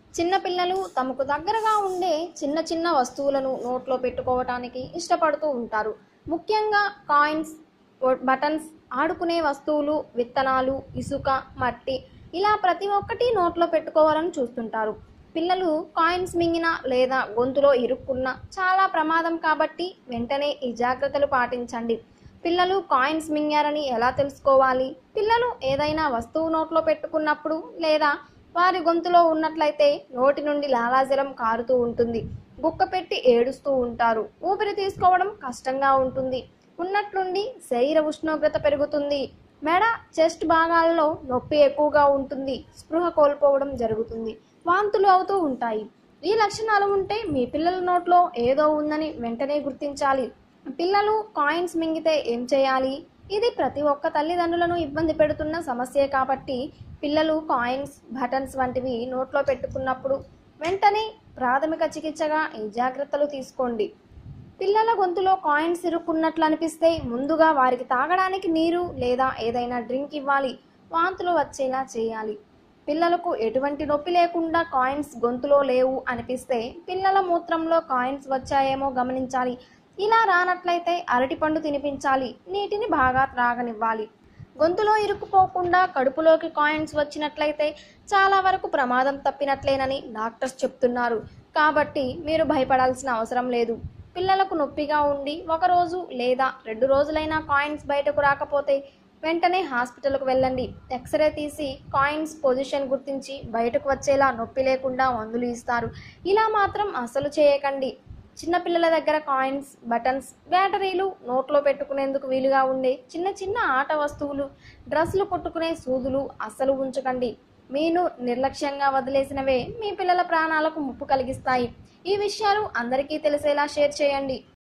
చిన్నపిల్లలు తమకు దగ్గరగా ఉండే చిన్న చిన్న వస్తువులను నోట్లో పెట్టుకోవటానికి ఇష్టపడుతూ ఉంటారు ముఖ్యంగా కాయిన్స్ బటన్స్ ఆడుకునే వస్తువులు విత్తనాలు ఇసుక మట్టి ఇలా ప్రతి ఒక్కటి నోట్లో పెట్టుకోవాలని చూస్తుంటారు పిల్లలు కాయిన్స్ మింగిన లేదా గొంతులో ఇరుక్కున్న చాలా ప్రమాదం కాబట్టి వెంటనే ఈ జాగ్రత్తలు పాటించండి పిల్లలు కాయిన్స్ మింగారని ఎలా తెలుసుకోవాలి పిల్లలు ఏదైనా వస్తువు నోట్లో పెట్టుకున్నప్పుడు లేదా వారి గొంతులో ఉన్నట్లయితే నోటి నుండి లాలాజలం కారుతూ ఉంటుంది గుక్క పెట్టి ఏడుస్తూ ఉంటారు ఊపిరి తీసుకోవడం కష్టంగా ఉంటుంది ఉన్నట్లుండి శరీర ఉష్ణోగ్రత పెరుగుతుంది మెడ చెస్ట్ భాగాల్లో నొప్పి ఎక్కువగా ఉంటుంది స్పృహ కోల్పోవడం జరుగుతుంది వాంతులు అవుతూ ఉంటాయి ఈ లక్షణాలు ఉంటే మీ పిల్లల నోట్లో ఏదో ఉందని వెంటనే గుర్తించాలి పిల్లలు కాయిన్స్ మింగితే ఏం చేయాలి ఇది ప్రతి ఒక్క తల్లిదండ్రులను ఇబ్బంది పెడుతున్న సమస్యే కాబట్టి పిల్లలు కాయిన్స్ బటన్స్ వంటివి నోట్లో పెట్టుకున్నప్పుడు వెంటనే ప్రాథమిక చికిత్సగా ఈ జాగ్రత్తలు తీసుకోండి పిల్లల గొంతులో కాయిన్స్ ఇరుక్కున్నట్లు అనిపిస్తే ముందుగా వారికి తాగడానికి నీరు లేదా ఏదైనా డ్రింక్ ఇవ్వాలి వాంతులు వచ్చేలా చేయాలి పిల్లలకు ఎటువంటి నొప్పి లేకుండా కాయిన్స్ గొంతులో లేవు అనిపిస్తే పిల్లల మూత్రంలో కాయిన్స్ వచ్చాయేమో గమనించాలి ఇలా రానట్లయితే అరటిపండు తినిపించాలి నీటిని బాగా త్రాగనివ్వాలి గొంతులో ఇరుక్కుపోకుండా కడుపులోకి కాయిన్స్ వచ్చినట్లయితే చాలా వరకు ప్రమాదం తప్పినట్లేనని డాక్టర్స్ చెప్తున్నారు కాబట్టి మీరు భయపడాల్సిన అవసరం లేదు పిల్లలకు నొప్పిగా ఉండి ఒక రోజు లేదా రెండు రోజులైనా కాయిన్స్ బయటకు రాకపోతే వెంటనే హాస్పిటల్కు వెళ్ళండి ఎక్స్రే తీసి కాయిన్స్ పొజిషన్ గుర్తించి బయటకు వచ్చేలా నొప్పి లేకుండా మందులు ఇస్తారు ఇలా మాత్రం అసలు చేయకండి చిన్నపిల్లల దగ్గర కాయిన్స్ బటన్స్ బ్యాటరీలు నోట్లో పెట్టుకునేందుకు వీలుగా ఉండే చిన్న చిన్న ఆట వస్తువులు డ్రెస్సులు కొట్టుకునే సూదులు అస్సలు ఉంచకండి మీను నిర్లక్ష్యంగా వదిలేసినవే మీ పిల్లల ప్రాణాలకు ముప్పు కలిగిస్తాయి ఈ విషయాలు అందరికీ తెలిసేలా షేర్ చేయండి